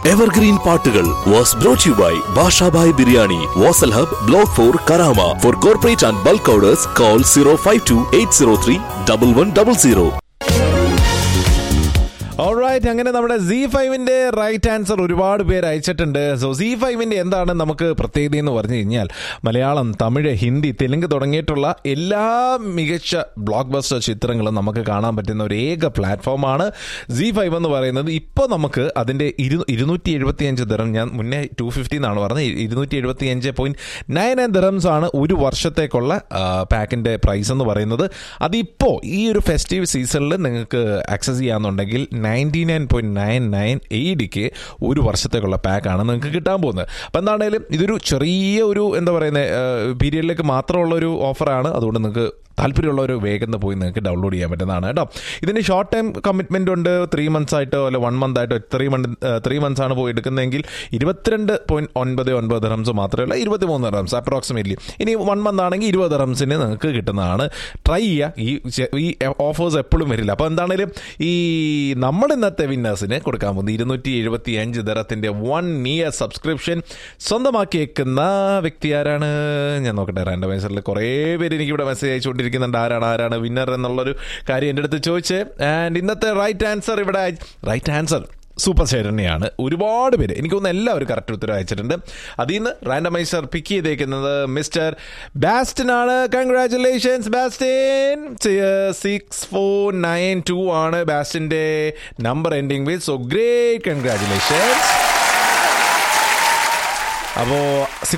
evergreen പാട്ടുകൾ was brought you by Bashabhai biryani Vasal hub block four Karama for corporate and bulk orders call zero five two eight zero three double one double zero alright അങ്ങനെ നമ്മുടെ C ഫൈവിന്റെ right answer ഒരുപാട് പേര് അയച്ചിട്ടുണ്ട് so C ഫൈവിന്റെ എന്താണ് നമുക്ക് പ്രത്യേകത എന്ന് പറഞ്ഞു കഴിഞ്ഞാൽ മലയാളം തമിഴ് ഹിന്ദി തെലുങ്ക് തുടങ്ങിയിട്ടുള്ള എല്ലാ മികച്ച ബ്ലോക്ക് ബസ്റ്റർ ചിത്രങ്ങളും നമുക്ക് കാണാൻ പറ്റുന്ന ഒരു ഏക പ്ലാറ്റ്ഫോമാണ് സി ഫൈവ് എന്ന് പറയുന്നത് ഇപ്പോൾ നമുക്ക് അതിന്റെ ഇരു ഇരുന്നൂറ്റി എഴുപത്തി അഞ്ച് ദിറം ഞാൻ മുന്നേ ടു ഫിഫ്റ്റി എന്നാണ് പറഞ്ഞത് ഇരുന്നൂറ്റി എഴുപത്തി അഞ്ച് പോയിന്റ് നയൻ നയൻ ദിറംസ് ആണ് ഒരു വർഷത്തേക്കുള്ള പാക്കിന്റെ പ്രൈസ് എന്ന് പറയുന്നത് അതിപ്പോൾ ഈ ഒരു ഫെസ്റ്റീവ് സീസണിൽ നിങ്ങൾക്ക് ആക്സസ് ചെയ്യാന്നുണ്ടെങ്കിൽ ninety nine point nine nine എയ്ഡിക്ക് ഒരു വർഷത്തേക്കുള്ള പാക്കാണ് നിങ്ങൾക്ക് കിട്ടാൻ പോകുന്നത് അപ്പം എന്താണേലും ഇതൊരു ചെറിയ ഒരു എന്താ പറയുന്നത് പീരിയഡിലേക്ക് മാത്രമുള്ള ഒരു ഓഫറാണ് അതുകൊണ്ട് നിങ്ങൾക്ക് താല്പര്യമുള്ളവർ വേഗം പോയി നിങ്ങൾക്ക് ഡൗൺലോഡ് ചെയ്യാൻ പറ്റുന്നതാണ് കേട്ടോ ഇതിന് ഷോർട്ട് ടൈം കമ്മിറ്റ്മെന്റ് ഉണ്ട് ത്രീ മന്ത്സ് ആയിട്ടോ അല്ലെ വൺ മന്ത് ആയിട്ടോ ത്രീ മന്ത് ത്രീ മന്ത്സ് ആണ് പോയി എടുക്കുന്നതെങ്കിൽ ഇരുപത്തിരണ്ട് പോയിന്റ് ഒൻപത് ഒൻപത് റംസ് മാത്രമേ ഉള്ളൂ ഇരുപത്തിമൂന്ന് റംസ് അപ്രോക്സിമേറ്റ്ലി ഇനി വൺ മന്ത് ആണെങ്കിൽ ഇരുപത് റംസിന് നിങ്ങൾക്ക് കിട്ടുന്നതാണ് ട്രൈ ചെയ്യുക ഈ ചെ- ഈ ഓഫേഴ്സ് എപ്പോഴും വരില്ല അപ്പോൾ എന്താണേലും ഈ നമ്മുടെ ഇന്നത്തെ വിന്നേഴ്സിന് കൊടുക്കാൻ പോകുന്നത് ഇരുന്നൂറ്റി എഴുപത്തി അഞ്ച് ദറത്തിന്റെ വൺ ഇയർ സബ്സ്ക്രിപ്ഷൻ സ്വന്തമാക്കിയേക്കുന്ന വ്യക്തി ആരാണ് ഞാൻ നോക്കട്ടെ റാൻഡമൈസറിൽ കുറേ പേര് എനിക്ക് ഇവിടെ മെസ്സേജ് അയച്ചുകൊണ്ടിരിക്കുന്നുണ്ട് ആരാണ് ആരാണ് വിന്നർ എന്നുള്ളൊരു കാര്യം എൻ്റെ അടുത്ത് ചോദിച്ച് ആൻഡ് ഇന്നത്തെ റൈറ്റ് ആൻസർ ഇവിടെ റൈറ്റ് ആൻസർ സൂപ്പർ ഷെയർ തന്നെയാണ് ഒരുപാട് പേര് എനിക്ക് തോന്നുന്നു എല്ലാവരും കറക്റ്റ് ഉത്തരം അയച്ചിട്ടുണ്ട് അതിൽ നിന്ന് റാൻഡമൈസർ പിക്ക് ചെയ്തേക്കുന്നത് മിസ്റ്റർ ബാസ്റ്റിൻ ആണ് congratulations Bastin six four nine two ആണ് ബാസ്റ്റിന്റെ number ending with so great congratulations അപ്പോൾ